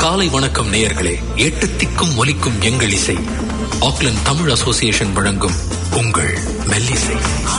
காலை வணக்கம் நேயர்களே எட்டு திக்கும் ஒலிக்கும் எங்கள் இசை ஆக்லண்ட் தமிழ் அசோசியேஷன் வழங்கும் உங்கள் மெல்லிசை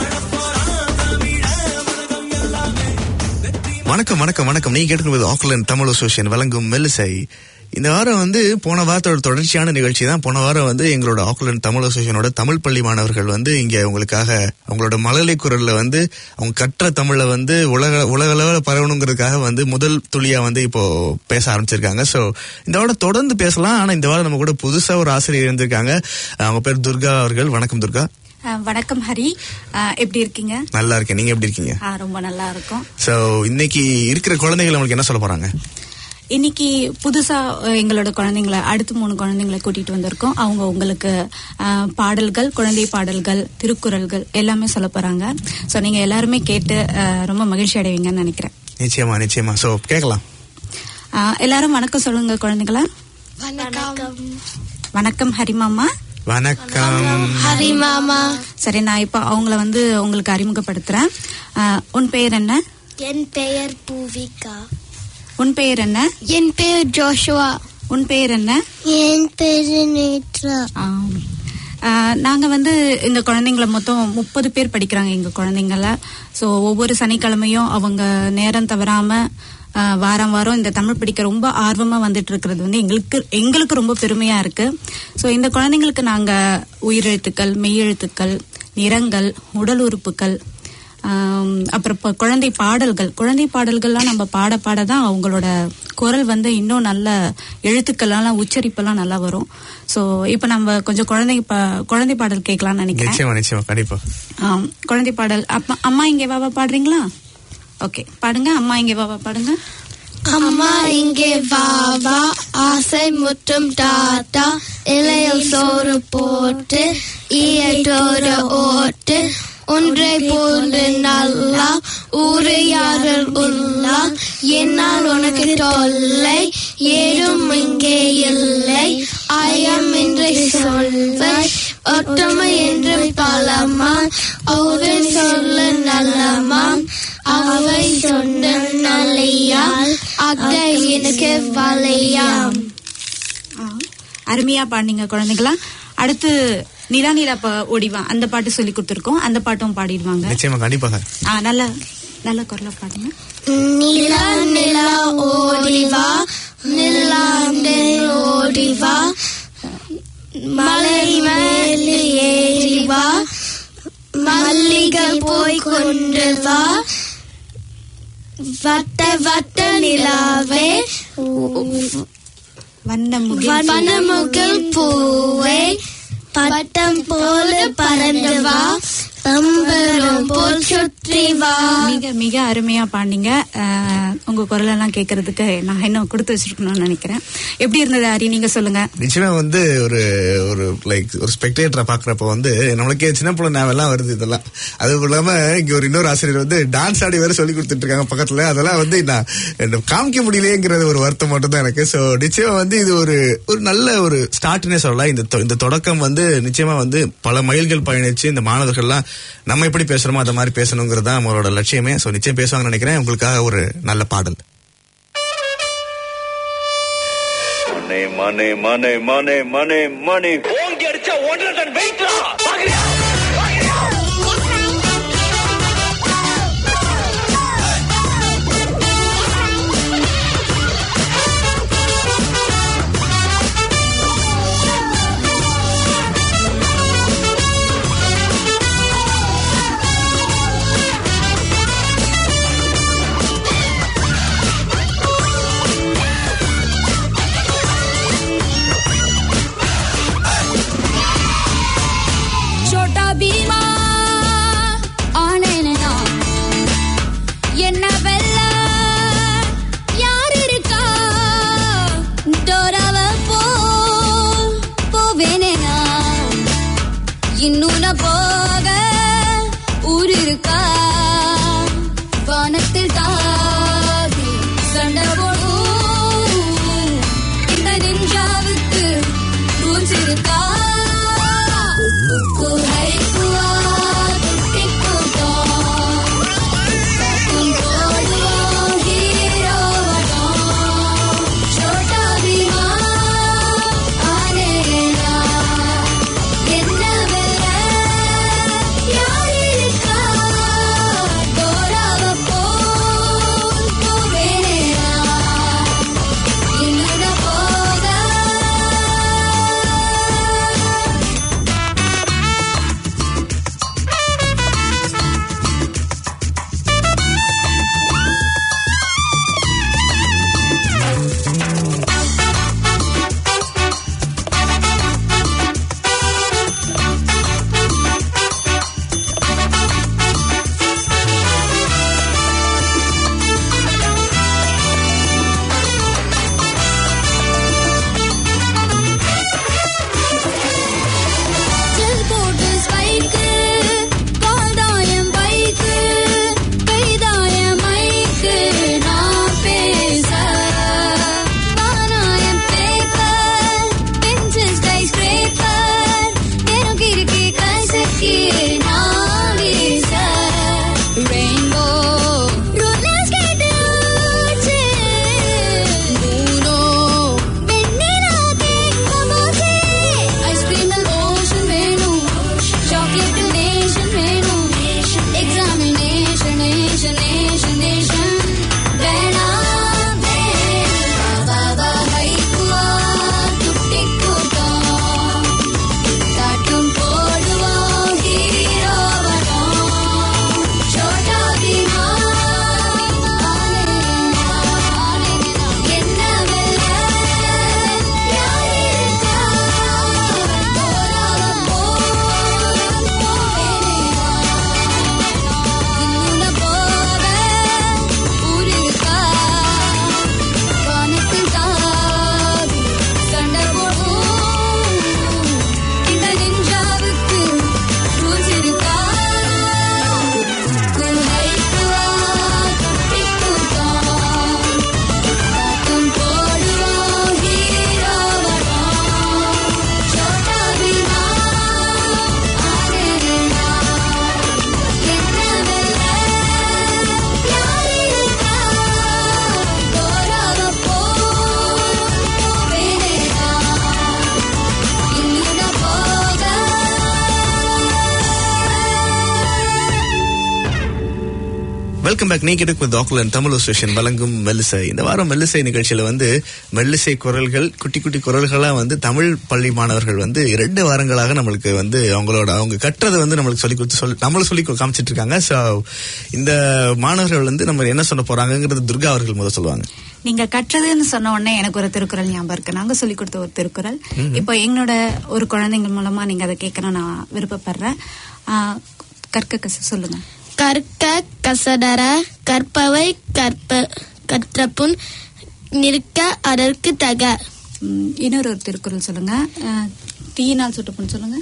வணக்கம் வணக்கம் வணக்கம் நீங்க கேட்கும்போது ஆக்லாந்து தமிழ் அசோசியேஷன் வழங்கும் மெல்லிசை இந்த வாரம் வந்து போன வாரத்தோட தொடர்ச்சியான நிகழ்ச்சி தான் போன வாரம் வந்து எங்களோட ஆக்லாந்து தமிழ் அசோசியேஷனோட தமிழ் பள்ளி மாணவர்கள் வந்து இங்க உங்களுக்காக அவங்களோட மழலை குரல்ல வந்து அவங்க கற்ற தமிழை வந்து உலக உலக அளவில் பரவணுங்கிறதுக்காக வந்து முதல் துளியா வந்து இப்போ பேச ஆரம்பிச்சிருக்காங்க ஸோ இந்த வாரம் தொடர்ந்து பேசலாம் ஆனா இந்த வாரம் நம்ம கூட புதுசா ஒரு ஆசிரியர் இருந்திருக்காங்க அவங்க பேர் துர்கா அவர்கள் வணக்கம் துர்கா அஹ் வணக்கம் ஹரி அஹ் எப்படி இருக்கீங்க நல்லா இருக்கேன் நீங்க எப்படி இருக்கீங்க அஹ் ரொம்ப நல்லா இருக்கும் ஸோ இன்னைக்கு இருக்கிற குழந்தைகள் உங்களுக்கு என்ன சொல்ல போறாங்க இன்னைக்கு புதுசா அஹ், எங்களோட குழந்தைங்களை அடுத்து மூணு குழந்தைங்களை கூட்டிட்டு வந்திருக்கோம் அவங்க உங்களுக்கு அஹ், பாடல்கள் குழந்தை பாடல்கள் திருக்குறள்கள் எல்லாமே சொல்ல போறாங்க ஸோ நீங்க எல்லாருமே கேட்டு அஹ், ரொம்ப மகிழ்ச்சி அடைவீங்கன்னு நினைக்கிறேன் நிச்சயமா நிச்சயமா ஸோ கேட்கலாம் அஹ், எல்லாரும் வணக்கம் சொல்லுங்க குழந்தைகளா வணக்கம் வணக்கம் ஹரிமாமா வணக்கம் ஹரி மாமா சரி நான் இப்போ அவங்கள வந்து உங்களுக்கு அறிமுகப்படுத்துறேன் அஹ், உன் பெயர் என்ன என் பெயர் பூவிகா உன் பெயர் என்ன என் பெயர் ஜோஷுவா உன் பெயர் என்ன என் பெயர் நேத்ரா ஆம். ஆஹ் நாங்க வந்து இந்த குழந்தைங்கள மொத்தம் முப்பது பேர் படிக்கிறாங்க எங்க குழந்தைங்கள ஸோ ஒவ்வொரு சனிக்கிழமையும் அவங்க நேரம் தவறாம ஆஹ் வாரம் வாரம் இந்த தமிழ் படிக்க ரொம்ப ஆர்வமா வந்துட்டு இருக்கிறது வந்து எங்களுக்கு எங்களுக்கு ரொம்ப பெருமையா இருக்கு ஸோ இந்த குழந்தைங்களுக்கு நாங்க உயிரெழுத்துக்கள் மெய்யெழுத்துக்கள் நிறங்கள் உடல் உறுப்புகள் ஆம், அப்புறம் இப்ப குழந்தை பாடல்கள் குழந்தை பாடல்கள்லாம் நம்ம பாட பாட தான் அவங்களோட குரல் வந்து இன்னும் நல்ல எழுத்துக்கள்லாம் உச்சரிப்பெல்லாம் நல்லா வரும் ஸோ இப்போ நம்ம கொஞ்சம் குழந்தை பா- குழந்தை பாடல் கேட்கலாம்னு நினைக்கிறேன் நிச்சயமா நிச்சயமா கண்டிப்பா ஆம், குழந்தை பாடல் அப்பா அம்மா இங்கே வாவா பாடுறீங்களா ஓகே பாடுங்க அம்மா இங்கே வாவா பாடுங்க அம்மா இங்கே வா வா ஆசை முற்றும் டாட்டா இலையில் சோறு போட்டு ஈயத்தோடு ஓட்டு ஒன்றை போன்று நல்லா ஊரு யாரில் உள்ளா என்னால் உனக்கு தொல்லை ஏதும் இங்கே இல்லை ஐயம் என்று சொல்வாய் ஒற்றுமை என்று பலமான் அவை சொல்ல நல்லமான் அவை சொன்ன நல்லையால் அக்கை எனக்கு வலையாம் ஆ, அருமையா பாடுனீங்க குழந்தைகளா அடுத்து நிலா நிலா பா ஓடிவா அந்த பாட்டு சொல்லி கொடுத்துருக்கோம் அந்த பாட்டும் பாடிடுவாங்க நிச்சயமா கண்டிப்பாக ஆ நல்ல நல்ல குரலா பாடுங்க நிலா நிலா ஓடிவா நிலாண்டே ஓடிவா மலை மேல் ஏறிவா மல்லிகை போய் கொண்டு வா வட்ட வட்ட நிலாவே வண்ண முகில் வனமுகில் பூவே பட்டம் போல பறந்து வா பம்பரம் போல் சுற்றி வா மிக மிக அருமையா பாடினீங்க அஹ், உங்க குரல் எல்லாம் கேட்கறதுக்கு நான் இன்னும் கொடுத்து வச்சிருக்கணும்னு நினைக்கிறேன் எப்படி இருந்தது ஹரி நீங்க சொல்லுங்க நிச்சயமா வந்து ஒரு ஒரு லைக் ஒரு ஸ்பெக்டேட்டரை பாக்குறப்ப வந்து நம்மளுக்கே சின்ன பிள்ளை ஞாபகம் வருது இதெல்லாம் அதுவும் இல்லாம இங்க ஒரு இன்னொரு ஆசிரியர் வந்து டான்ஸ் ஆடி வேற சொல்லி கொடுத்துட்டு இருக்காங்க பக்கத்துல அதெல்லாம் வந்து நான் என்ன காமிக்க முடியலையேங்கிறது ஒரு வருத்தம் மட்டும் தான் எனக்கு சோ நிச்சயமா வந்து இது ஒரு ஒரு நல்ல ஒரு ஸ்டார்ட்னே சொல்லலாம் இந்த தொ- இந்த தொடக்கம் வந்து நிச்சயமா வந்து பல மைல்கள் பயணிச்சு இந்த மாணவர்கள்லாம் நம்ம எப்படி பேசுறோமோ அந்த மாதிரி பேசணுங்கிறது தான் நம்மளோட லட்சியமே சோ நிச்சயம் பேசுவாங்கன்னு நினைக்கிறேன் உங்களுக்காக ஒரு நல்ல பாடல் மணி மணி மணி மணி மணி மணி ஓங்கி அடிச்சா ஒன்றரை டன் வெயிட்லா பாக்குறியா छोटा வெல்கம் பேக் நீங்க with ஆக்லண்ட் தமிழ் அசோசியேஷன் வழங்கும் மெல்லிசை இந்த வாரம் மெல்லிசை நிகழ்ச்சியில வந்து மெல்லிசை குரல்கள் குட்டி குட்டி குரல்களா வந்து தமிழ் பள்ளி மாணவர்கள் வந்து இரண்டு வாரங்களாக நம்மளுக்கு வந்து அவங்களோட அவங்க கற்றதை வந்து நம்மளுக்கு சொல்லி கொடுத்து சொல்லி நம்மளும் சொல்லி காமிச்சிட்டு இருக்காங்க ஸோ இந்த மாணவர்கள் வந்து நம்ம என்ன சொல்ல போறாங்கங்கிறது துர்கா அவர்கள் முதல் சொல்லுவாங்க நீங்க கற்றதுன்னு சொன்ன உடனே எனக்கு ஒரு திருக்குறள் ஞாபகம் இருக்கு நாங்க சொல்லி கொடுத்த ஒரு திருக்குறள் இப்போ எங்களோட ஒரு குழந்தைங்க மூலமா நீங்க அதை கேட்கணும் நான் விருப்பப்படுறேன் ஆஹ், கற்க கச சொல்லுங்க கற்க கசடர கற்பவை கற்ப கற்றப்புண் நிற்க அதற்கு தக ம், இன்னொரு ஒரு திருக்குறள் சொல்லுங்க ஆஹ், தீயினால் சுட்டுப்புண் சொல்லுங்க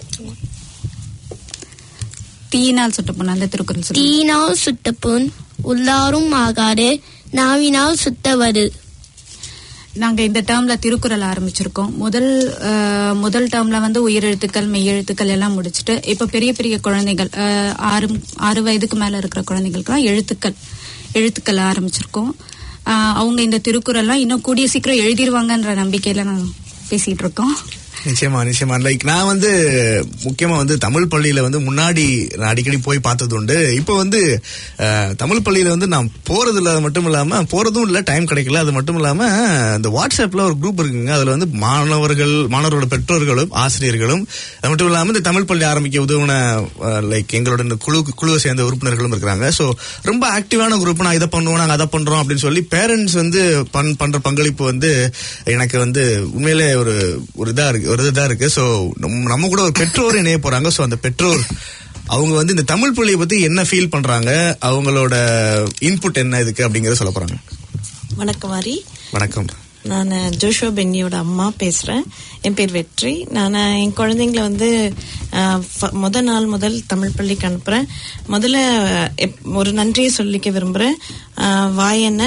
தீயினால் சுட்டுப்புண் அந்த திருக்குறள் சொல்லுங்க தீயினால் சுட்டப்புண் உள்ளாரும் ஆகாது நாவினால் சுத்தவது நாங்க இந்த டேர்ம்ல திருக்குறள் ஆரம்பிச்சிருக்கோம் முதல் அஹ், முதல் டேர்ம்ல வந்து உயிரெழுத்துக்கள் மெய்யெழுத்துக்கள் எல்லாம் முடிச்சுட்டு இப்ப பெரிய பெரிய குழந்தைகள் அஹ், ஆறு ஆறு வயதுக்கு மேல இருக்கிற குழந்தைகளுக்குலாம் எழுத்துக்கள் எழுத்துக்கள் ஆரம்பிச்சிருக்கோம் அஹ், அவங்க இந்த திருக்குறள்லாம் இன்னும் கூடிய சீக்கிரம் எழுதிருவாங்கன்ற நம்பிக்கையில நான் பேசிட்டு இருக்கோம் நிச்சயமா நிச்சயமா லைக் நான் வந்து முக்கியமா வந்து தமிழ் பள்ளியில வந்து முன்னாடி நான் அடிக்கடி போய் பார்த்தது உண்டு இப்போ வந்து அஹ், தமிழ் பள்ளியில வந்து நான் போறது இல்ல அது மட்டும் இல்லாம போறதும் இல்ல டைம் கிடைக்கல அது மட்டும் இல்லாம இந்த வாட்ஸ்அப்ல ஒரு குரூப் இருக்குங்க அதுல வந்து மாணவர்கள் மாணவர்களோட பெற்றோர்களும் ஆசிரியர்களும் அது மட்டும் இல்லாம இந்த தமிழ் பள்ளி ஆரம்பிக்க உதவுன லைக் எங்களோட இந்த குழு குழுவை சேர்ந்த உறுப்பினர்களும் இருக்கிறாங்க ஸோ ரொம்ப ஆக்டிவான குரூப் நான் இதை பண்ணுவோம் நாங்க அதை பண்றோம் அப்படின்னு சொல்லி பேரண்ட்ஸ் வந்து பண் பண்ற பங்களிப்பு வந்து எனக்கு வந்து உண்மையிலே ஒரு ஒரு இதா இருக்கு ஒரு இதா இருக்கு ஸோ நம்ம கூட ஒரு பெற்றோர் இணைய போறாங்க ஸோ அந்த பெற்றோர் அவங்க வந்து இந்த தமிழ் பள்ளியை பத்தி என்ன ஃபீல் பண்றாங்க அவங்களோட இன்புட் என்ன இதுக்கு அப்படிங்கறத சொல்ல போறாங்க வணக்கம் மாரி வணக்கம் நான் ஜோஷுவா பென்னியோட அம்மா பேசுகிறேன் என் பேர் வெற்றி நான் என் குழந்தைங்கள வந்து அஹ், ஃப- முத நாள் முதல் தமிழ் பள்ளிக்கு அனுப்புகிறேன் முதல்ல எப்- ஒரு நன்றியை சொல்லிக்க விரும்புகிறேன் வாயண்ண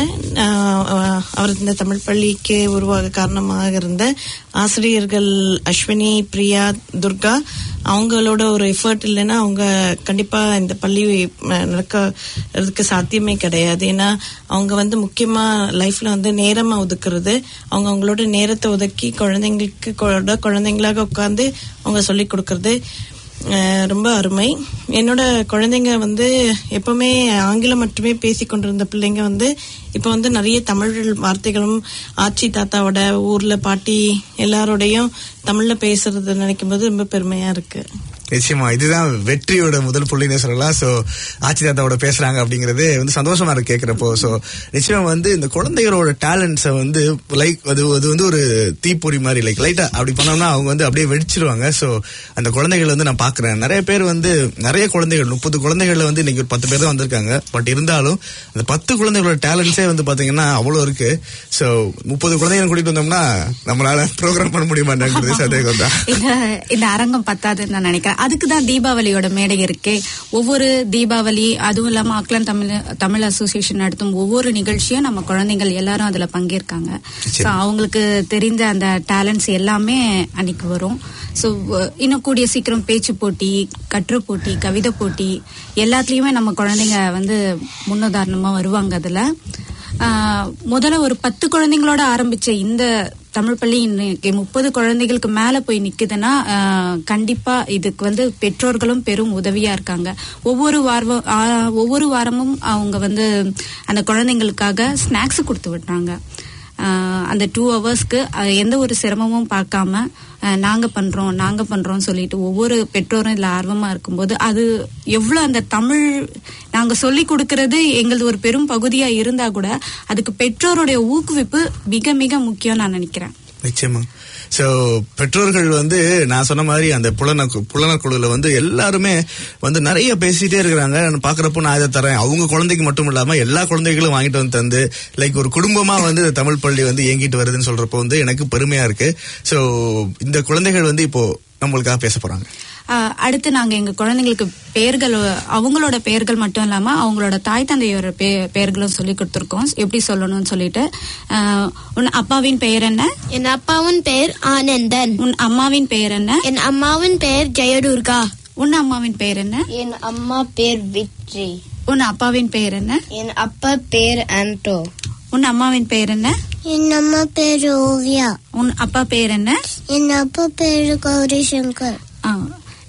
அவர் இந்த தமிழ் பள்ளிக்கு உருவாக காரணமாக இருந்த ஆசிரியர்கள் அஸ்வினி பிரியா துர்கா அவங்களோட ஒரு எஃபர்ட் இல்லைன்னா அவங்க கண்டிப்பா இந்த பள்ளி அஹ், நடக்கிறதுக்கு சாத்தியமே கிடையாது ஏன்னா அவங்க வந்து முக்கியமா லைஃப்ல வந்து நேரமா ஒதுக்குறது அவங்க அவங்களோட நேரத்தை ஒதுக்கி குழந்தைங்களுக்கு கூட குழந்தைங்களாக உட்காந்து அவங்க சொல்லி கொடுக்கறது அஹ், ரொம்ப அருமை என்னோட குழந்தைங்க வந்து எப்பவுமே ஆங்கிலம் மட்டுமே பேசி கொண்டிருந்த பிள்ளைங்க வந்து இப்ப வந்து நிறைய தமிழ் வார்த்தைகளும் ஆச்சி தாத்தாவோட ஊர்ல பாட்டி எல்லாரோடையும் தமிழ்ல பேசுறது நினைக்கும் போது ரொம்ப பெருமையா இருக்கு நிச்சயமா இதுதான் வெற்றியோட முதல் புள்ளினே சொல்லலாம் சோ ஆச்சி தாத்தாவோட பேசுறாங்க அப்படிங்கறது வந்து சந்தோஷமா இருக்கு கேக்குறப்போ சோ நிச்சயமா வந்து இந்த குழந்தைகளோட டேலண்ட்ஸை வந்து லைக் அது அது வந்து ஒரு தீப்பொறி மாதிரி லைக் லைட்டா அப்படி பண்ணோம்னா அவங்க வந்து அப்படியே வெடிச்சிருவாங்க சோ அந்த குழந்தைகள் வந்து நான் பாக்குறேன் நிறைய பேர் வந்து நிறைய குழந்தைகள் முப்பது குழந்தைகள்ல வந்து இன்னைக்கு ஒரு பத்து பேர் தான் வந்திருக்காங்க பட் இருந்தாலும் அந்த பத்து குழந்தைகளோட டேலண்ட்ஸே வந்து பாத்தீங்கன்னா அவ்வளவு இருக்கு சோ முப்பது குழந்தைகள் கூட்டிட்டு வந்தோம்னா நம்மளால ப்ரோக்ராம் பண்ண முடியுமாங்கிறது சந்தேகம் தான் இந்த இந்த அரங்கம் பத்தாதுன்னு நான் நினைக்கிறேன் அதுக்கு தான் தீபாவளியோட மேடை இருக்கே ஒவ்வொரு தீபாவளி அதுவும் இல்லாம ஆக்லாந்து தமிழ் தமிழ் அசோசியேஷன் நடத்தும் ஒவ்வொரு நிகழ்ச்சியும் நம்ம குழந்தைகள் எல்லாரும் அதுல பங்கேற்காங்க ஸோ அவங்களுக்கு தெரிந்த அந்த டேலண்ட்ஸ் எல்லாமே அன்னைக்கு வரும் ஸோ இன்னும் கூடிய சீக்கிரம் பேச்சு போட்டி கற்று போட்டி கவிதை போட்டி எல்லாத்துலயுமே நம்ம குழந்தைங்க வந்து முன்னுதாரணமா வருவாங்க அதுல ஆஹ் முதல்ல ஒரு பத்து குழந்தைங்களோட ஆரம்பிச்ச இந்த தமிழ் பள்ளி இன்னைக்கு முப்பது குழந்தைகளுக்கு மேல போய் நிக்குதுன்னா ஆஹ் கண்டிப்பா இதுக்கு வந்து பெற்றோர்களும் பெரும் உதவியா இருக்காங்க ஒவ்வொரு வாரம் ஆஹ் ஒவ்வொரு வாரமும் அவங்க வந்து அந்த குழந்தைங்களுக்காக ஸ்நாக்ஸ் கொடுத்து விடுறாங்க ஆஹ் அந்த டூ ஹவர்ஸ்க்கு எந்த ஒரு சிரமமும் பார்க்காம ஆஹ் நாங்க பண்றோம் நாங்க பண்றோம் சொல்லிட்டு ஒவ்வொரு பெற்றோரும் இதுல ஆர்வமா இருக்கும்போது அது எவ்வளவு அந்த தமிழ் நாங்க சொல்லி கொடுக்கறது எங்களது ஒரு பெரும் பகுதியா இருந்தா கூட அதுக்கு பெற்றோருடைய ஊக்குவிப்பு மிக மிக முக்கியம் நான் நினைக்கிறேன் நிச்சயமா சோ பெற்றோர்கள் வந்து நான் சொன்ன மாதிரி அந்த புலன புலனர் குழுல வந்து எல்லாருமே வந்து நிறைய பேசிட்டே இருக்கிறாங்க நான் பாக்குறப்போ நான் இதை தரேன் அவங்க குழந்தைக்கு மட்டும் இல்லாம எல்லா குழந்தைகளும் வாங்கிட்டு வந்து தந்து லைக் ஒரு குடும்பமா வந்து இந்த தமிழ் பள்ளி வந்து இயங்கிட்டு வருதுன்னு சொல்றப்போ வந்து எனக்கு பெருமையா இருக்கு சோ இந்த குழந்தைகள் வந்து இப்போ நம்மளுக்காக பேச போறாங்க ஆஹ் அடுத்து நாங்க எங்க குழந்தைங்களுக்கு பெயர்கள் அவங்களோட பெயர்கள் மட்டும் இல்லாம அவங்களோட தாய் தந்தையோட பெ- பெயர்களும் சொல்லி கொடுத்துருக்கோம் எப்படி சொல்லணும்னு சொல்லிட்டு ஆஹ் உன் அப்பாவின் பெயர் என்ன என் அப்பாவின் பெயர் ஆனந்தன் உன் அம்மாவின் பெயர் என்ன என் அம்மாவின் பெயர் ஜெயதுர்கா உன் அம்மாவின் பெயர் என்ன என் அம்மா பேர் விக்ட்ரி உன் அப்பாவின் பெயர் என்ன என் அப்பா பேர் ஆண்டோ உன் அம்மாவின் பெயர் என்ன என் அம்மா பேர் ஓவியா உன் அப்பா பெயர் என்ன என் அப்பா பேரு கௌரி சங்கர் ஆ,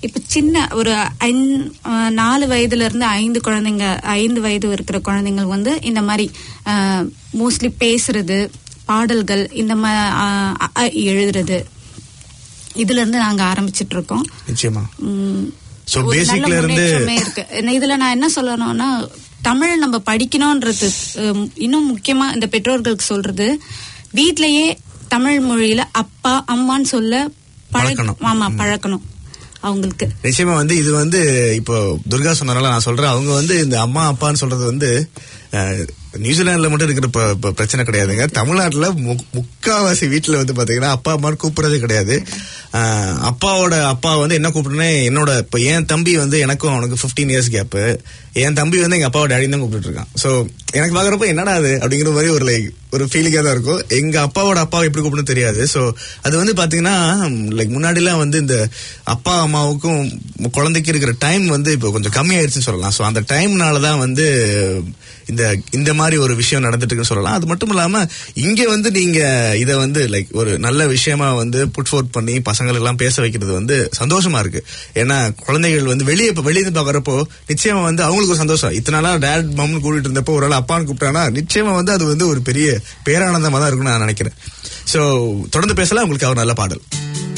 இப்ப சின்ன ஒரு ஐந்- அஹ், நாலு வயதுல இருந்து ஐந்து குழந்தைங்க ஐந்து வயது இருக்கிற குழந்தைங்க வந்து இந்த மாதிரி மோஸ்ட்லி பேசுறது பாடல்கள் இந்த மாதிரி எழுதுறது இதுல இருந்து நாங்க ஆரம்பிச்சிட்டு இருக்கோம் நிச்சயமா உம், So, ஒரு basic நல்ல ல இருந்து- முன்னேற்றமே இருக்கு என்ன இதுல நான் என்ன சொல்லணும்னா தமிழ் நம்ம படிக்கணும்ன்றது உம், இன்னும் முக்கியமா இந்த பெற்றோர்களுக்கு சொல்றது வீட்லயே தமிழ் மொழியில அப்பா அம்மான்னு சொல்ல பழக்கணும். பழக்கணும் ஆமா பழக்கணும் அவங்களுக்கு நிச்சயமா வந்து இது வந்து இப்போ துர்கா சொன்னனால நான் சொல்றேன் அவங்க வந்து இந்த அம்மா அப்பான்னு சொல்றது வந்து அஹ், நியூசிலாந்துல மட்டும் இருக்கிற ப- ப- பிரச்சனை கிடையாதுங்க தமிழ்நாட்டுல மு- முக்காவாசி வீட்டுல வந்து பாத்தீங்கன்னா அப்பா அம்மான்னு கூப்பிடுறதே கிடையாது அஹ், அப்பாவோட அப்பா வந்து என்ன கூப்பிடுறேன்னா என்னோட இப்ப என் தம்பி வந்து எனக்கும் அவனுக்கு 15 இயர்ஸ் கேப் என் தம்பி வந்து எங்க அப்பாவோட டேடி தான் கூப்பிட்டு இருக்கான் சோ எனக்கு பாக்குறப்ப என்னடா அது அப்படிங்கிற மாதிரி ஒரு லைக் ஒரு ஃபீலிங்கா தான் இருக்கும் எங்க அப்பாவோட அப்பாவை எப்படி கூப்பிடணும் தெரியாது சோ அது வந்து பாத்தீங்கன்னா லைக் முன்னாடிலாம் வந்து இந்த அப்பா அம்மாவுக்கும் குழந்தைக்கு இருக்கிற டைம் வந்து இப்போ கொஞ்சம் கம்மியாயிருச்சுன்னு சொல்லலாம் ஸோ அந்த டைம்னால தான் வந்து இந்த இந்த மாதிரி ஒரு விஷயம் நடந்துட்டு இருக்குன்னு சொல்லலாம் அது மட்டும் இல்லாம இங்க வந்து நீங்க இதை வந்து லைக் ஒரு நல்ல விஷயமா வந்து புட் ஃபோர்ட் பண்ணி பசங்களுக்கு எல்லாம் பேச வைக்கிறது வந்து சந்தோஷமா இருக்கு ஏன்னா குழந்தைகள் வந்து வெளியே இப்ப வெளியே இருந்து பாக்குறப்போ நிச்சயமா வந்து அவங்களுக்கு ஒரு சந்தோஷம் இத்தனை நாளா டேட் மம்னு கூட்டிட்டு இருந்தப்போ ஒரு நாள் அப்பான்னு கூப்பிட்டானா நிச்சயமா வந்து அது வந்து ஒரு பெரிய பேரானந்தமா தான் இருக்கும்னு நான் நினைக்கிறேன் சோ தொடர்ந்து பேசலாம் உங்களுக்கு அவர் நல்ல பாடல்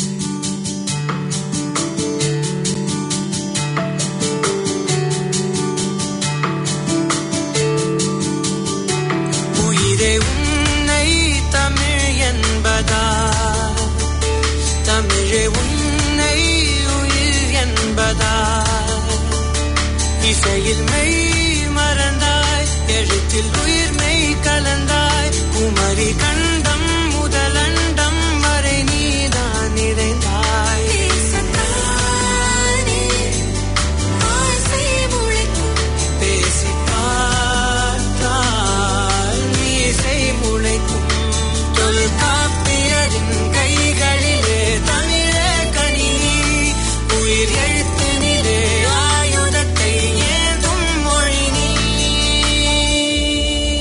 உயிரே உன்னை தமிழ் என்பதா தமிழே உன்னை உயிர் என்பதா இசையில் மெய் மறந்தாய் எழுத்தில் உயிர் மெய் கலந்தாய் குமரி கண்டம் முதலண்டம் வரை நீதான் நிறைந்தாய் பேசி பார்த்தால் மீசை முளைக்கும் தொல்காப்பியரின் கைகளிலே தமிழே கனி உயிர் எழுத்தினிலே ஆயுதத்தை ஏதும் மொழி நீ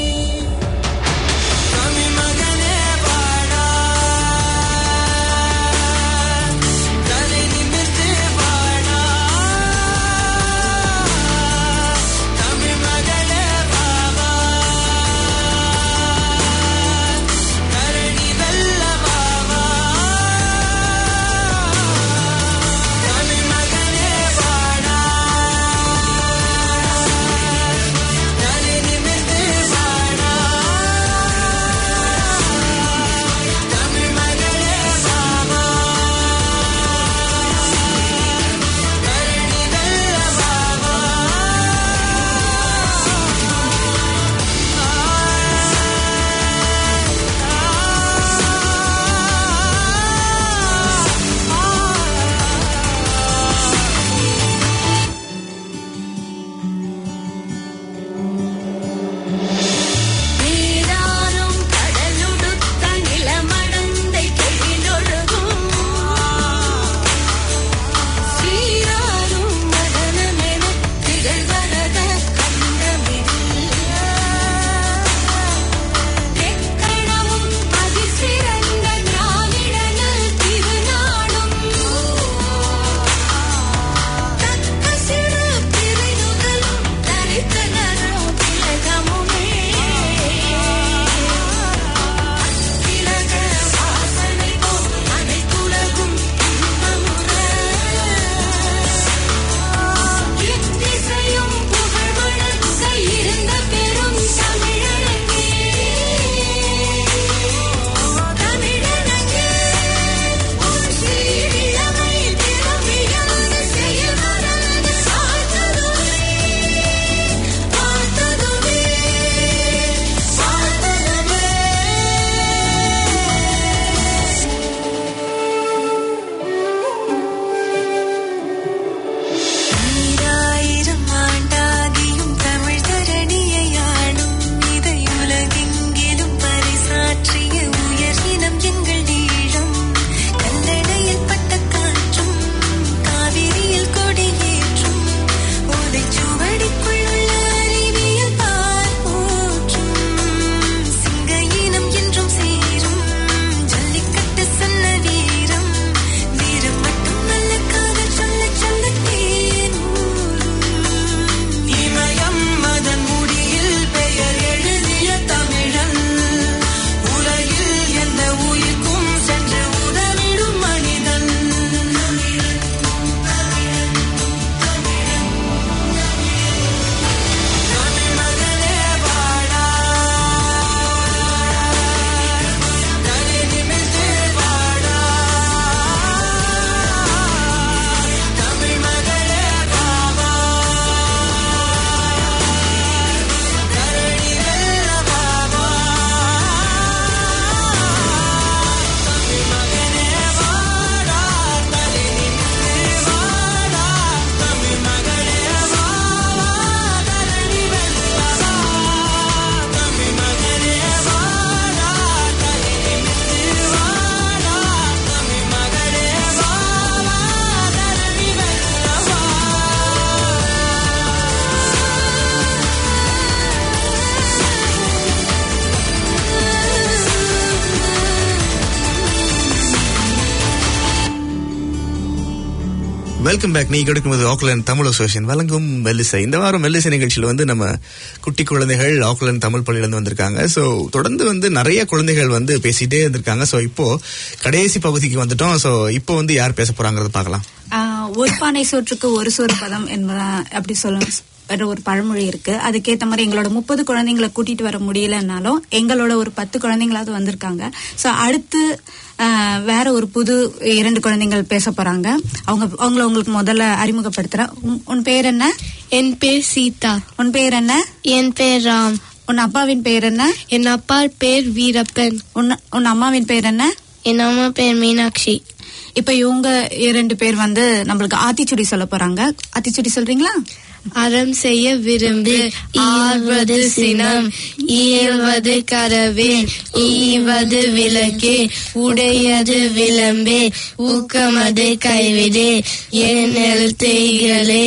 வெல்கம் பேக் நீ கிடைக்கும்போது ஆக்லாண்ட் தமிழ் அசோசியேஷன் வழங்கும் மெல்லிசை இந்த வாரம் மெல்லிசை நிகழ்ச்சியில் வந்து நம்ம குட்டி குழந்தைகள் ஆக்லாண்ட் தமிழ் பள்ளியிலேருந்து வந்திருக்காங்க ஸோ தொடர்ந்து வந்து நிறைய குழந்தைகள் வந்து பேசிட்டே இருந்திருக்காங்க ஸோ இப்போ கடைசி பகுதிக்கு வந்துட்டோம் ஸோ இப்போ வந்து யார் பேச போறாங்கிறத பார்க்கலாம் ஆஹ் ஒரு பானை சோற்றுக்கு ஒரு சோறு பதம் என்பத அப்படி சொல்ல என்ற ஒரு பழமொழி இருக்கு அதுக்கேத்த மாதிரி எங்களோட முப்பது குழந்தைங்களை கூட்டிட்டு வர முடியலன்னாலும் எங்களோட ஒரு பத்து குழந்தைங்களாவது வந்திருக்காங்க சோ அடுத்து ஆஹ், வேற ஒரு புது இரண்டு குழந்தைகள் பேச போறாங்க அவங்க அவங்கள உங்களுக்கு முதல்ல அறிமுகப்படுத்துறேன் உன்- உன் பேர் என்ன என் பேர் சீதா உன் பேர் என்ன என் பேர் ராம் உன் அப்பாவின் பேர் என்ன என் அப்பா பேர் வீரப்பன் உன் உன் அம்மாவின் பேர் என்ன என் அம்மா பேர் மீனாட்சி இப்ப இவங்க இரண்டு பேர் வந்து நம்மளுக்கு ஆத்திச்சுடி சொல்ல போறாங்க ஆத்திச்சுடி சொல்றீங்களா அறம் செய்ய விரும்பு ஆழ்வது சினம் இயல்வது கரவே ஈவது விளக்கே உடையது விளம்பே ஊக்கமது கைவிடே என் எழுத்தைகளே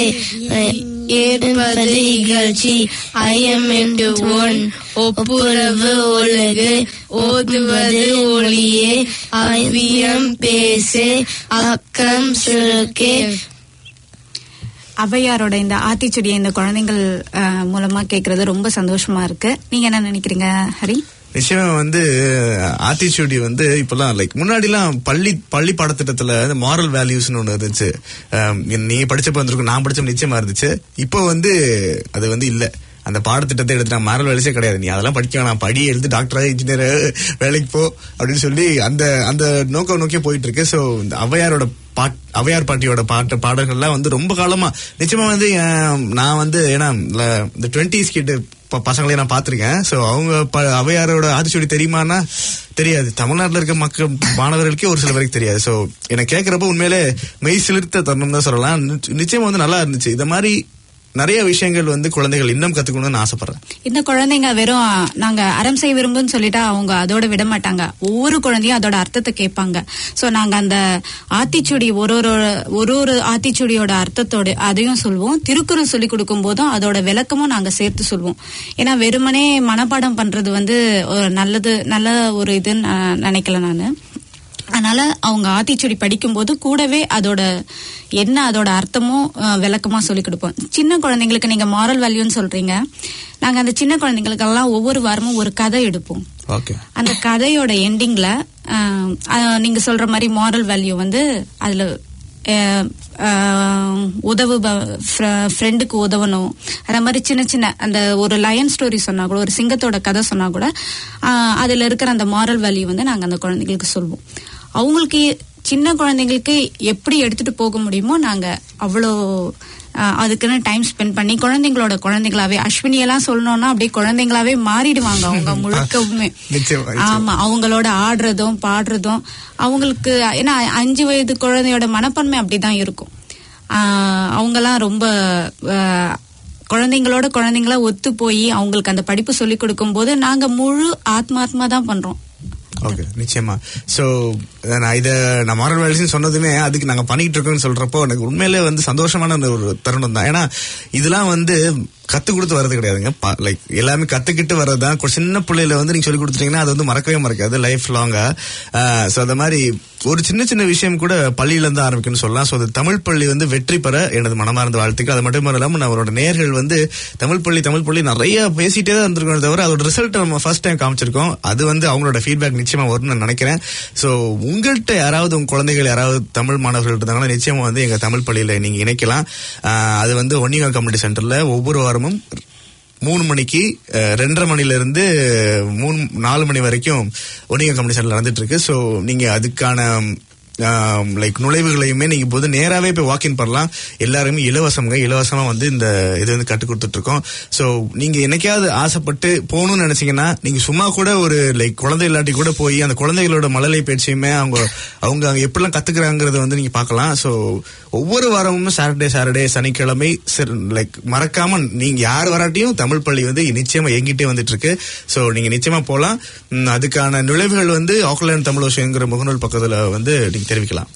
ஏற்பது இகழ்ச்சி ஐயமென்று ஒன் ஒப்புரவு ஒழுகு ஓதுவது ஒளியே அவ்வியம் பேசே அக்கம் சுருக்கே ஔவையாரோட இந்த ஆத்திச்சுடியை இந்த குழந்தைகள் அஹ், மூலமா கேக்குறது ரொம்ப சந்தோஷமா இருக்கு நீங்க என்ன நினைக்கிறீங்க ஹரி நிச்சயமா வந்து ஆத்திச்சூடி வந்து இப்பெல்லாம் லைக் முன்னாடிலாம் பள்ளி பள்ளி பாடத்திட்டத்துல இந்த மாரல் வேல்யூஸ்னு ஒன்று இருந்துச்சு அம், நீங்க படிச்சப்ப வந்திருக்கும் நான் படிச்சப்ப நிச்சயமா இருந்துச்சு இப்போ வந்து அது வந்து இல்ல அந்த பாடத்திட்டத்தை எடுத்து மாரல் வேலையே கிடையாது நீ அதெல்லாம் படிக்க வேணாம் படி எழுது டாக்டர் இன்ஜினியர் வேலைக்கு போ அப்படின்னு சொல்லி அந்த அந்த நோக்கம் நோக்கி போயிட்டு இருக்கு ஸோ இந்த ஔவையாரோட பாட் ஔவையார் பாட்டியோட பாட்டு பாடல்கள்லாம் வந்து ரொம்ப காலமா நிச்சயமா வந்து அஹ், நான் வந்து ஏன்னா ல- இந்த டுவெண்ட்டிஸ் கிட்ட ப- பசங்களையும் நான் பார்த்திருக்கேன் ஸோ அவங்க ப- ஔவையாரோட ஆதிச்சொடி தெரியுமானா தெரியாது தமிழ்நாட்டில் இருக்க மக்கள் மாணவர்களுக்கே ஒரு சில பேருக்கு தெரியாது ஸோ எனக்கு கேட்குறப்ப உண்மையிலே மெய் சிலிர்த்த தருணம் தான் சொல்லலாம் நிச்ச- நிச்சயமா வந்து நல்லா இருந்துச்சு இந்த மாதிரி நிறைய விஷயங்கள் வந்து குழந்தைகள் இன்னும் கத்துக்கணும்னு ஆசைப்படுறேன் இந்த குழந்தைங்க வெறும் நாங்க அறம் செய்ய விரும்புன்னு சொல்லிட்டா அவங்க அதோட விட மாட்டாங்க ஒவ்வொரு குழந்தையும் அதோட அர்த்தத்தை கேட்பாங்க சோ நாங்க அந்த ஆத்திச்சுடி ஒரு ஒரு ஒரு ஒரு ஆத்திச்சுடியோட அர்த்தத்தோட அதையும் சொல்லுவோம் திருக்குறள் சொல்லி கொடுக்கும் போதும் அதோட விளக்கமும் நாங்க சேர்த்து சொல்லுவோம் ஏன்னா வெறுமனே மனப்பாடம் பண்றது வந்து ஒரு நல்லது நல்ல ஒரு இதுன்னு நான் நினைக்கல நானு அதனால அவங்க ஆத்திச்சுடி படிக்கும்போது கூடவே அதோட என்ன அதோட அர்த்தமும் அஹ், விளக்கமா சொல்லி கொடுப்போம் சின்ன குழந்தைங்களுக்கு நீங்க மாரல் வேல்யூன்னு சொல்றீங்க நாங்க அந்த சின்ன குழந்தைங்களுக்கெல்லாம் ஒவ்வொரு வாரமும் ஒரு கதை எடுப்போம் ஓகே அந்த கதையோட எண்டிங்ல நீங்க சொல்ற மாதிரி மாரல் வேல்யூ வந்து அதுல அஹ், அஹ், உதவு ஃப்ரெண்டுக்கு உதவணும் அதே மாதிரி சின்ன சின்ன அந்த ஒரு லயன் ஸ்டோரி சொன்னா கூட ஒரு சிங்கத்தோட கதை சொன்னா கூட அஹ், அதுல இருக்கிற அந்த மாரல் வேல்யூ வந்து நாங்க அந்த குழந்தைங்களுக்கு சொல்லுவோம் அவங்களுக்கு சின்ன குழந்தைங்களுக்கு எப்படி எடுத்துட்டு போக முடியுமோ நாங்க அவ்வளோ அஹ், அதுக்குன்னு டைம் ஸ்பெண்ட் பண்ணி குழந்தைங்களோட குழந்தைங்களாவே அஸ்வினி எல்லாம் சொல்லணும்னா அப்படியே குழந்தைங்களாவே மாறிடுவாங்க அவங்க முழுக்கவுமே நிச்சயமா, நிச்சயமா. ஆமா அவங்களோட ஆடுறதும் பாடுறதும் அவங்களுக்கு ஏன்னா அஞ்சு வயது குழந்தையோட மனப்பான்மை அப்படிதான் இருக்கும் ஆஹ் அவங்கெல்லாம் ரொம்ப ஆஹ், குழந்தைங்களோட குழந்தைங்களா ஒத்து போய் அவங்களுக்கு அந்த படிப்பு சொல்லி கொடுக்கும் போது நாங்க முழு ஆத்மாத்மா தான் பண்றோம் ஓகே நிச்சயமா சோ நான் இத நான் மாரல் வேலைன்னு சொன்னதுமே அதுக்கு நாங்க பண்ணிட்டு இருக்கோம்னு சொல்றப்போ எனக்கு உண்மையிலே வந்து சந்தோஷமான அந்த ஒரு தருணம் தான் ஏன்னா இதெல்லாம் வந்து கத்து கொடுத்து வர்றது கிடையாதுங்க லைக் எல்லாமே கத்துக்கிட்டு வர்றது தான் சின்ன பிள்ளையில வந்து நீங்க சொல்லி கொடுத்துட்டீங்கன்னா அது வந்து மறக்கவே மறக்காது லைஃப் லாங்கா சோ அந்த மாதிரி ஒரு சின்ன சின்ன விஷயம் கூட பள்ளியில இருந்து ஆரம்பிக்கும்னு சொல்லலாம் சோ அது தமிழ் பள்ளி வந்து வெற்றி பெற எனது மனமார்ந்த வாழ்த்துக்கள் அது மட்டும் இல்லாம நம்மளோட நேர்கள் வந்து தமிழ் பள்ளி தமிழ் பள்ளி நிறைய பேசிட்டே தான் இருந்திருக்கோம் தவிர அதோட ரிசல்ட் நம்ம ஃபர்ஸ்ட் டைம் காமிச்சிருக்கோம் அது வந்து அவங்களோட ஃபீட்பேக் நிச்சயமா வரும்னு நான் நினைக்கிறேன் சோ உங்கள்கிட்ட யாராவது உங்க குழந்தைகள் யாராவது தமிழ் மாணவர்கள் இருந்தாங்கன்னா நிச்சயமா வந்து எங்க தமிழ் பள்ளியில நீங்க இணைக்கலாம் ஆஹ் அது வந்து ஒன்னிகா கம்யூனிட்டி சென்டர்ல ஒவ்வொரு வாரமும் மூணு மணிக்கு அஹ், ரெண்டரை மணில இருந்து மூணு நாலு மணி வரைக்கும் ஒனிகா கம்பெனி சென்டர் நடந்துட்டு இருக்கு ஸோ நீங்க அதுக்கான லைக் நுழைவுகளையுமே நீங்க போது நேராவே போய் வாக்கின் பண்ணலாம் எல்லாருமே இலவசம்ங்க இலவசமா வந்து இந்த இது வந்து கற்றுக் கொடுத்துட்டு இருக்கோம் ஸோ நீங்க என்னைக்காவது ஆசைப்பட்டு போகணும்னு நினைச்சீங்கன்னா நீங்க சும்மா கூட ஒரு லைக் குழந்தை இல்லாட்டி கூட போய் அந்த குழந்தைகளோட மழலை பயிற்சியுமே அவங்க அவங்க அங்க எப்படிலாம் கத்துக்கிறாங்கிறத வந்து நீங்க பார்க்கலாம் ஸோ ஒவ்வொரு வாரமும் சாட்டர்டே சாட்டர்டே சனிக்கிழமை லைக் மறக்காம நீங்க யார் வராட்டியும் தமிழ் பள்ளி வந்து நிச்சயமா எங்கிட்டே வந்துட்டு இருக்கு ஸோ நீங்க நிச்சயமா போகலாம் ம், அதுக்கான நுழைவுகள் வந்து ஆக்லாண்ட் தமிழ் ஓஷங்கிற முகநூல் பக்கத்துல வந்து நீங்க தெரிவிக்கலாம்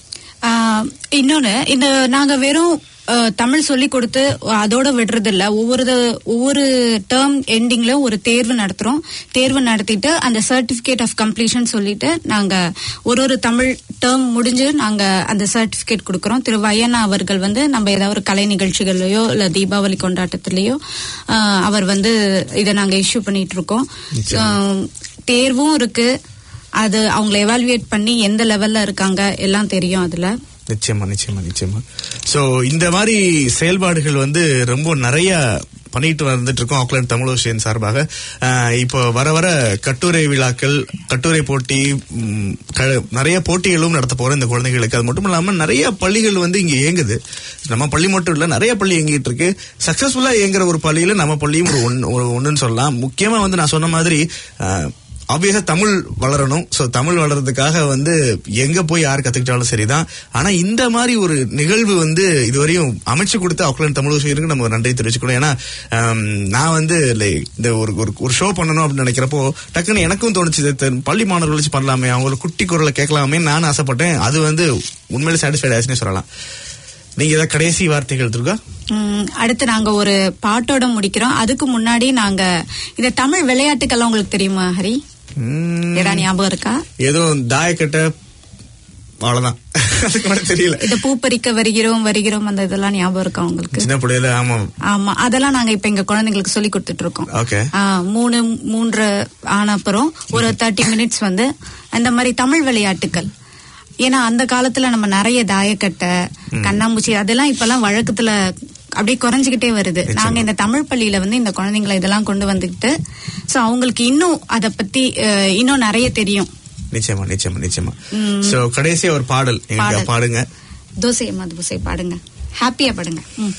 ஆஹ் இன்னொன்னு இந்த நாங்க வெறும் ஆஹ், தமிழ் சொல்லி கொடுத்து அதோட விடுறது இல்ல ஒவ்வொரு த- ஒவ்வொரு டேர்ம் எண்டிங்ல ஒரு தேர்வு நடத்துறோம் தேர்வு நடத்திட்டு அந்த சர்டிபிகேட் ஆஃப் கம்ப்ளீஷன் சொல்லிட்டு நாங்க ஒரு ஒரு தமிழ் டேர்ம் முடிஞ்சு நாங்க அந்த சர்டிபிகேட் கொடுக்கறோம் திரு வயனா அவர்கள் வந்து நம்ம ஏதாவது ஒரு கலை நிகழ்ச்சிகள்லயோ இல்ல தீபாவளி கொண்டாட்டத்திலயோ ஆஹ், அவர் வந்து இதை நாங்க இஷ்யூ பண்ணிட்டு இருக்கோம் ஆஹ், தேர்வும் இருக்கு அது அவங்களை எவாலுவேட் பண்ணி எந்த லெவல்ல இருக்காங்க எல்லாம் தெரியும் அதுல நிச்சயமா நிச்சயமா நிச்சயமா சோ இந்த மாதிரி செயல்பாடுகள் வந்து ரொம்ப நிறைய பண்ணிட்டு வந்துட்டு இருக்கோம் ஆக்லாந்து தமிழ் ஓஷியன் சார்பாக ஆஹ் இப்போ வர வர கட்டுரை விழாக்கள் கட்டுரை போட்டி ம், க- நிறைய போட்டிகளும் நடத்த போறோம் இந்த குழந்தைகளுக்கு அது மட்டும் இல்லாம நிறைய பள்ளிகள் வந்து இங்க இயங்குது நம்ம பள்ளி மட்டும் இல்ல நிறைய பள்ளி இயங்கிட்டு இருக்கு சக்சஸ்ஃபுல்லா இயங்குற ஒரு பள்ளியில நம்ம பள்ளியும் ஒரு ஒன்னு- ஒரு ஒண்ணுன்னு சொல்லலாம் முக்கியமா வந்து நான் சொன்ன மாதிரி ஆஹ், ஆப்வியஸா தமிழ் வளரணும் சோ தமிழ் வளர்றதுக்காக வந்து எங்க போய் யார் கத்துக்கிட்டாலும் சரிதான் ஆனா இந்த மாதிரி ஒரு நிகழ்வு வந்து இதுவரையும் அமைச்சு கொடுத்த ஆக்லாந்து தமிழ் விஷயருக்கு நம்ம நன்றி தெரிவிச்சுக்கணும் ஏன்னா ஆம், நான் வந்து like இந்த ஒரு ஒரு- ஒரு ஷோ பண்ணணும் அப்படின்னு நினைக்கிறப்போ டக்குன்னு எனக்கும் தோணுச்சு இதை தெ- பள்ளி மாணவர்கள் வச்சு பண்ணலாமே அவங்க ஒரு குட்டி குரலை கேட்கலாமே நான் ஆசைப்பட்டேன் அது வந்து உண்மையிலே சாட்டிஸ்ஃபைட் ஆச்சுன்னே சொல்லலாம் நீங்க ஏதாவது கடைசி வார்த்தைகள் இருக்கா ம், அடுத்து நாங்க ஒரு பாட்டோட முடிக்கிறோம் அதுக்கு முன்னாடி நாங்க இந்த தமிழ் விளையாட்டுக்கெல்லாம் உங்களுக்கு தெரியுமா ஹரி ம், ஏதா ஞாபகம் இருக்கா ஏதோ தாயக்கட்டை அவ்வளவுதான் அதுக்கு மேல தெரியல இந்த பூப்பறிக்க வருகிறோம் வருகிறோம் அந்த இதெல்லாம் ஞாபகம் இருக்கா உங்களுக்கு சின்ன பிள்ளையில ஆமா ஆமா அதெல்லாம் நாங்க இப்ப எங்க குழந்தைங்களுக்கு சொல்லி கொடுத்துட்டு இருக்கோம் ஓகே ஆ, மூணு மூன்று ஆன அப்புறம் ஒரு தேர்ட்டி மினிட்ஸ் வந்து அந்த மாதிரி தமிழ் விளையாட்டுக்கள் ஏன்னா அந்த காலத்துல நம்ம நிறைய தாயக்கட்டை கண்ணாமூச்சி அதெல்லாம் இப்பெல்லாம் வழக்கத்துல அப்படியே குறைஞ்சுக்கிட்டே வருது நாங்க இந்த தமிழ் பள்ளியில வந்து இந்த குழந்தைங்களை இதெல்லாம் கொண்டு வந்துக்கிட்டு சோ அவங்களுக்கு இன்னும் அத பத்தி அஹ், இன்னும் நிறைய தெரியும் நிச்சயமா நிச்சயமா நிச்சயமா சோ கடைசியா ஒரு பாடல் எங்க பாடல். பாடுங்க தோசை அம்மா தோசை பாடுங்க ஹாப்பியா பாடுங்க ம்.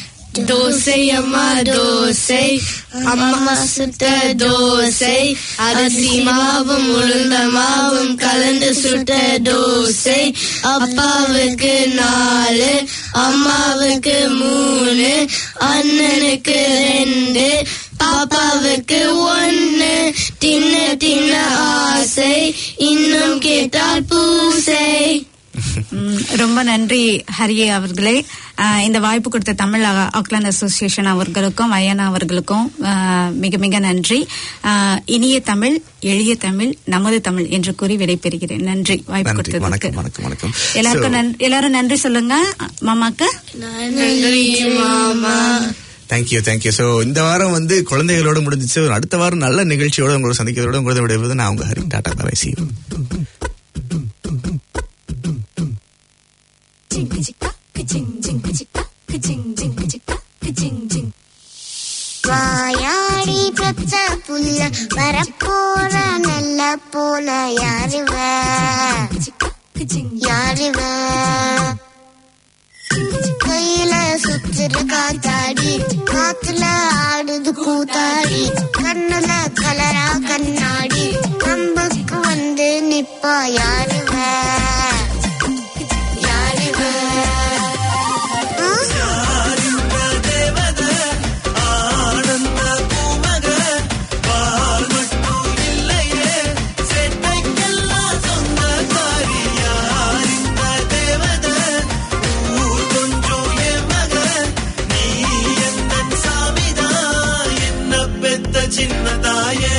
தோசை அம்மா தோசை அம்மா சுட்ட தோசை அரிசி மாவும் உளுந்த மாவும் கலந்து சுட்ட தோசை அப்பாவுக்கு நாலு அம்மாவுக்கு மூணு அண்ணனுக்கு ரெண்டு பாப்பாவுக்கு ஒன்னு தின்ன தின்ன ஆசை இன்னும் கேட்டால் பூசை ம், ரொம்ப நன்றி ஹரியே அவர்களே ஆஹ், இந்த வாய்ப்பு கொடுத்த தமிழ் ஆ- ஆக்லாந்து அசோசியேஷன் அவர்களுக்கும் வயனா அவர்களுக்கும் ஆஹ், மிக மிக நன்றி ஆஹ், இனிய தமிழ் எளிய தமிழ் நமது தமிழ் என்று கூறி விடைபெறுகிறேன் நன்றி வாய்ப்பு நன்றி கொடுத்ததுக்கு வணக்கம் வணக்கம் வணக்கம் எல்லாருக்கும் So, நன்றி எல்லாரும் நன்றி சொல்லுங்க மாமாக்கு நன்றி மாமா தேங்க்யூ தேங்க்யூ ஸோ இந்த வாரம் வந்து குழந்தைகளோட முடிஞ்சிச்சு ஒரு அடுத்த வாரம் நல்ல நிகழ்ச்சியோட உங்களோட சந்திக்கிறதோட உங்களோட விடைபெறுவது நான் உங்க ஹரி டாடா பாய் சி வாயாடி பெத்த புள்ள வரப்போற நல்ல போல யாருவ யாருவ கையில சுத்துற காத்தாடி காத்துல ஆடுது கூத்தாடி கண்ணுல கலரா கண்ணாடி நம்புக்கு வந்து நிப்பா யாருவ யாருவ ஆ? சின்னதாயே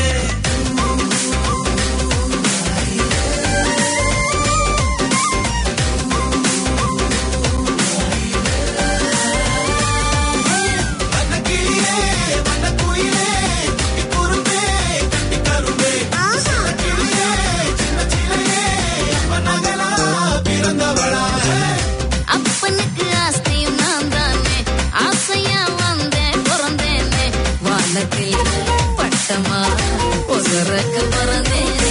அப்பனுக்கு ஆஸ்தியும் நான் தானே ஆசையா வந்தேன் பிறந்தேனே வானத்தில் பட்டமா ஒசரக்கு பிறந்தேனே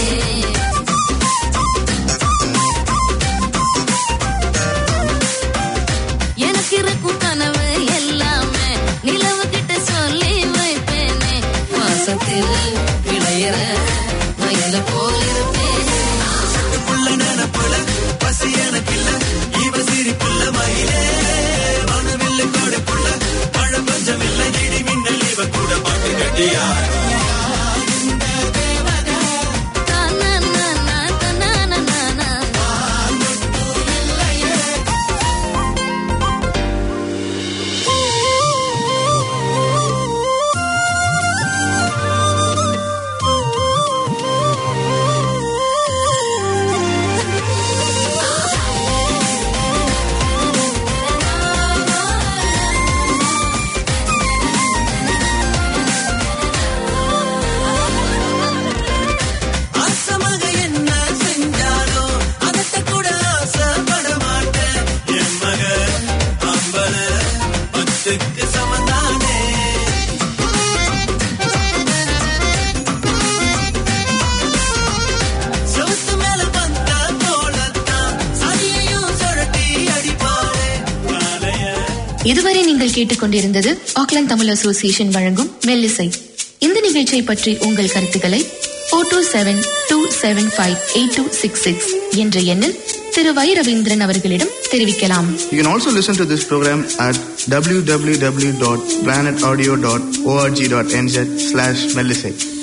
எனக்கு இருக்கும் கனவு எல்லாமே நிலவு கிட்ட சொல்லி வைப்பேனே வாசத்தில் விளையிற வயல போல் இருப்பேனே இதுவரை நீங்கள் கேட்டுக்கொண்டிருந்தது ஆக்லாந்து தமிழ் அசோசியேஷன் வழங்கும் மெல்லிசை இந்த நிகழ்ச்சியை பற்றி உங்கள் கருத்துக்களை four two seven two seven five eight two six six என்ற எண்ணில் திரு வை ரவீந்திரன் அவர்களிடம் தெரிவிக்கலாம் You can also listen to this program at www.planetaudio.org.nz slash Melisate.